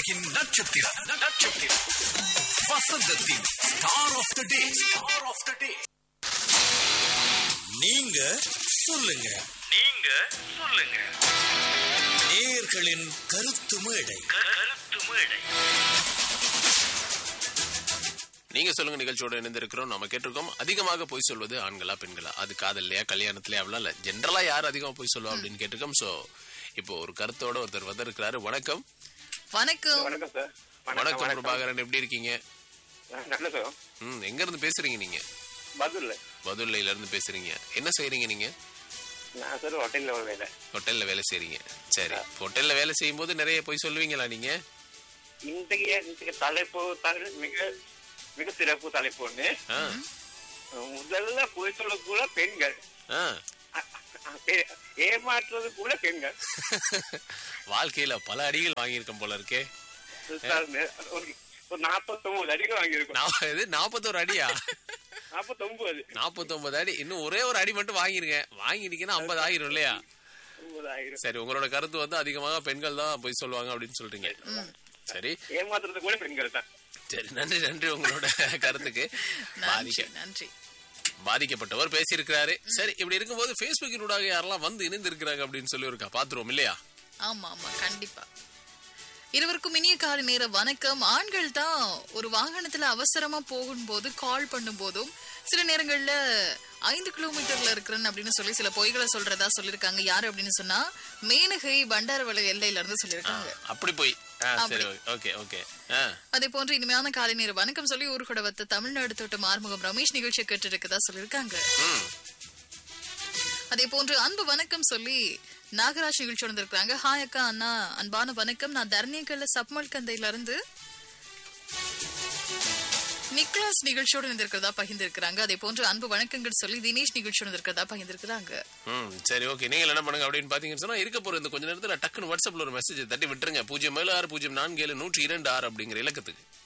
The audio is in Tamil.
உலகின் நட்சத்திரம் நட்சத்திரம் வசந்தத்தின் star of the day star of the day நீங்க சொல்லுங்க நீங்க சொல்லுங்க நேயர்களின் கருத்து மேடை கருத்து மேடை நீங்க சொல்லுங்க நிகழ்ச்சியோட இணைந்திருக்கிறோம் நம்ம கேட்டிருக்கோம் அதிகமாக போய் சொல்வது ஆண்களா பெண்களா அது காதல்லையா கல்யாணத்திலயா அவ்வளோ இல்ல ஜென்ரலா யார் அதிகமா போய் சொல்லுவா அப்படின்னு கேட்டிருக்கோம் சோ இப்போ ஒரு கருத்தோட ஒருத்தர் வந்திருக்கிறாரு வணக்கம் வணக்கம் வணக்கம் சார் வணக்கம் பிரபாகரன் எப்படி இருக்கீங்க நல்ல சார் ம் எங்க இருந்து பேசுறீங்க நீங்க பதில் பதுல்லையில இருந்து பேசுறீங்க என்ன செய்றீங்க நீங்க நான் சார் ஹோட்டல்ல ஒரு வேலை ஹோட்டல்ல வேலை செய்றீங்க சரி ஹோட்டல்ல வேலை செய்யும் போது நிறைய போய் சொல்லுவீங்களா நீங்க இன்றைய இன்றைய தலைப்பு தலை- மிக மிக சிறப்பு தலைப்பு ஒண்ணு ஆ, முதல்ல போய் சொல்லக்கூட பெண்கள் ஆ. அ- அ- ஏ- ஏமாற்றுறது கூட பெண்கள் வாழ்க்கையில பல அடிகள் வாங்கியிருக்கேன் போல இருக்கே சார், ஒரு ஒரு நாற்பத்தொன்பது அடிகள் வாங்கியிருக்கோம் நான் இது நாற்பத்தோரு அடியா நாற்பத்தொன்பது நாற்பத்தொன்பது அடி இன்னும் ஒரே ஒரு அடி மட்டும் வாங்கிருங்க வாங்கிட்டீங்கன்னா ஐம்பது ஆயிரும் இல்லையா ஒன்பதாயிரம் சரி உங்களோட கருத்து வந்து அதிகமாக பெண்கள் தான் போய் சொல்லுவாங்க அப்படின்னு சொல்றீங்க சரி ஏமாத்துறது கூட பெண்கள் தான் சரி நன்றி நன்றி உங்களோட கருத்துக்கு நன்றி பாதிக்க நன்றி பாதிக்கப்பட்டவர் பேசியிருக்கிறாரு சரி இப்படி இருக்கும்போது ஃபேஸ்புக்கினூடாக யாரெல்லாம் வந்து இணைந்திருக்கிறாங்க அப்படின்னு சொல்லி இருக்கா பாத்துருவோம் இல்லையா ஆமா ஆமா கண்டிப்பா இருவருக்கும் இனிய காலை நேர வணக்கம் ஆண்கள் தான் ஒரு வாகனத்துல அவசரமா போகும்போது கால் பண்ணும்போதும் சில நேரங்கள்ல ஐந்து கிலோமீட்டர்ல இருக்கிறேன் அப்படின்னு சொல்லி சில பொய்களை சொல்றதா சொல்லிருக்காங்க யாரு அப்படின்னு சொன்னா மேனகை பண்டாரவள எல்லையில இருந்து சொல்லிருக்காங்க அப்படி போய் ஆ, சரி ஓகே ஓகே ஆ அதே போன்று இனிமையான காலை நேர வணக்கம் சொல்லி ஊர்கூட வத்த தமிழ்நாடு தோட்டம் ஆறுமுகம் ரமேஷ் நிகழ்ச்சியை கேட்டு இருக்கதா சொல்லிருக்காங்க ம் அதே போன்று அன்பு வணக்கம் சொல்லி நாகராஜ் நிகழ்ச்சி வந்திருக்காங்க ஹாய் அக்கா அண்ணா அன்பான வணக்கம் நான் தர்ணிகல்ல சப்மல் கந்தையில இருந்து நிக்லாஸ் நிகழ்ச்சியோடு இருந்திருக்கிறதா பகிர்ந்திருக்கிறாங்க அதே போன்று அன்பு வணக்கங்கள் சொல்லி தினேஷ் நிகழ்ச்சியோடு இருந்திருக்கிறதா பகிர்ந்திருக்கிறாங்க ம் சரி ஓகே நீங்கள் என்ன பண்ணுங்க அப்படின்னு பாத்தீங்கன்னு சொன்னா இருக்க போற இந்த கொஞ்ச நேரத்துல டக்குன்னு வாட்ஸ்அப்ல ஒரு மெசேஜ் தட்டி விட்டுருங்க பூஜ்ஜியம் ஏழு ஆறு பூஜ்ஜியம் நான்கு ஏழு நூற்றி இரண்டு ஆறு அப்படிங்கிற இலக்கத்துக்கு